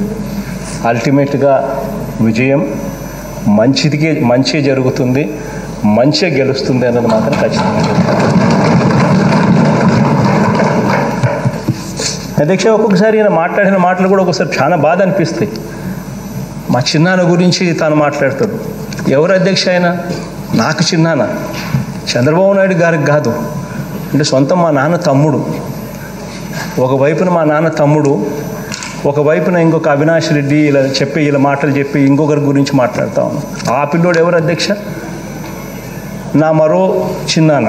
అల్టిమేట్గా విజయం మంచిదికే మంచి జరుగుతుంది మంచిగా గెలుస్తుంది అన్నది మాత్రం ఖచ్చితంగా అధ్యక్ష ఒక్కొక్కసారి ఈయన మాట్లాడిన మాటలు కూడా ఒకసారి చాలా బాధ అనిపిస్తాయి మా చిన్నాన్న గురించి తాను మాట్లాడతాడు ఎవరు అధ్యక్ష ఆయన నాకు చిన్నాన్న చంద్రబాబు నాయుడు గారికి కాదు అంటే సొంతం మా నాన్న తమ్ముడు ఒకవైపున మా నాన్న తమ్ముడు ఒకవైపున ఇంకొక అవినాష్ రెడ్డి ఇలా చెప్పి ఇలా మాటలు చెప్పి ఇంకొకరి గురించి మాట్లాడుతా ఉన్నాం ఆ పిల్లోడు ఎవరు అధ్యక్ష నా మరో చిన్నాన్న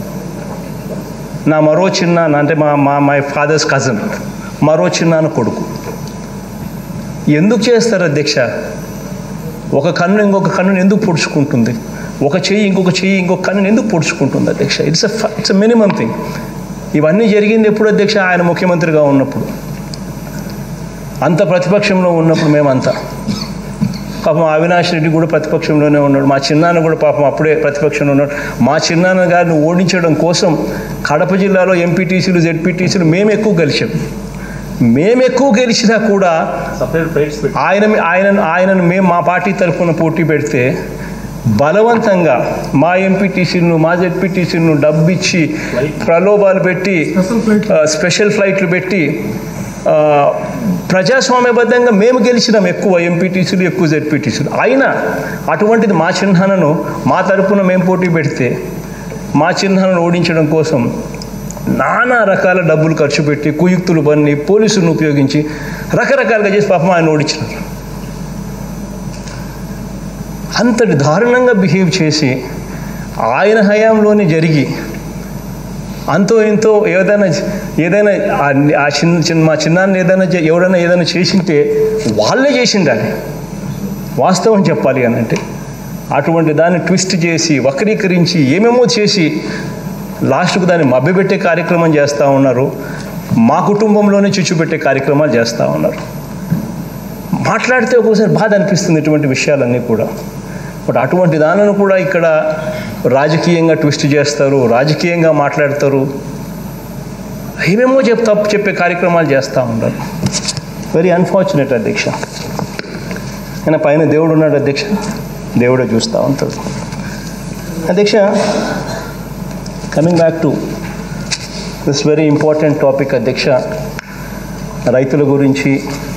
నా మరో చిన్నాన్న అంటే మా మా మై ఫాదర్స్ కజన్ మరో చిన్నాన్న కొడుకు ఎందుకు చేస్తారు అధ్యక్ష ఒక కన్ను ఇంకొక కన్నుని ఎందుకు పొడుచుకుంటుంది ఒక చెయ్యి ఇంకొక చెయ్యి ఇంకొక కన్నుని ఎందుకు పొడుచుకుంటుంది అధ్యక్ష ఇట్స్ ఇట్స్ మినిమం థింగ్ ఇవన్నీ జరిగింది ఎప్పుడు అధ్యక్ష ఆయన ముఖ్యమంత్రిగా ఉన్నప్పుడు అంత ప్రతిపక్షంలో ఉన్నప్పుడు మేమంతా పాపం అవినాష్ రెడ్డి కూడా ప్రతిపక్షంలోనే ఉన్నాడు మా చిన్నాన్న కూడా పాపం అప్పుడే ప్రతిపక్షంలో ఉన్నాడు మా చిన్నాన్న గారిని ఓడించడం కోసం కడప జిల్లాలో ఎంపీటీసీలు జెడ్పీటీసీలు మేము ఎక్కువ గెలిచాం మేము ఎక్కువ గెలిచినా కూడా ఆయన ఆయన ఆయనను మేము మా పార్టీ తరఫున పోటీ పెడితే బలవంతంగా మా ఎంపీటీసీలను మా జెడ్పీటీసీలను డబ్బు ఇచ్చి ప్రలోభాలు పెట్టి ఆ, స్పెషల్ ఫ్లైట్లు పెట్టి ఆ, ప్రజాస్వామ్యబద్ధంగా మేము గెలిచినాం ఎక్కువ ఎంపీటీసీలు ఎక్కువ జెడ్పీటీసీలు అయినా అటువంటిది మా చిహ్నాలను మా తరపున మేము పోటీ పెడితే మా చిహ్నాలను ఓడించడం కోసం నానా రకాల డబ్బులు ఖర్చు పెట్టి కుయుక్తులు పన్ని పోలీసులను ఉపయోగించి రకరకాలుగా చేసి పాపం ఆయన ఓడించినారు అంతటి దారుణంగా బిహేవ్ చేసి ఆయన హయాంలోనే జరిగి అంతో ఇంతో ఏదైనా ఏదైనా ఆ- ఆ చిన్న చిన్న మా చిన్నాన్ని ఏదైనా చే- ఎవరైనా ఏదైనా చేసింటే వాళ్ళే చేసిండాలి వాస్తవం చెప్పాలి అని అంటే అటువంటి దాన్ని ట్విస్ట్ చేసి వక్రీకరించి ఏమేమో చేసి లాస్ట్కు దాన్ని మభ్యపెట్టే కార్యక్రమం చేస్తూ ఉన్నారు మా కుటుంబంలోనే చిచ్చు పెట్టే కార్యక్రమాలు చేస్తూ ఉన్నారు మాట్లాడితే ఒక్కోసారి బాధ అనిపిస్తుంది ఇటువంటి విషయాలన్నీ కూడా బట్ అటువంటి దానిని కూడా ఇక్కడ రాజకీయంగా ట్విస్ట్ చేస్తారు రాజకీయంగా మాట్లాడతారు ఏమేమో చెప్ తప్పు చెప్పే కార్యక్రమాలు చేస్తూ ఉంటారు వెరీ అన్ఫార్చునేట్ అధ్యక్ష ఆయన పైన దేవుడు ఉన్నాడు అధ్యక్ష దేవుడే చూస్తూ ఉంటాడు అధ్యక్ష coming back to this very important topic అధ్యక్ష రైతుల గురించి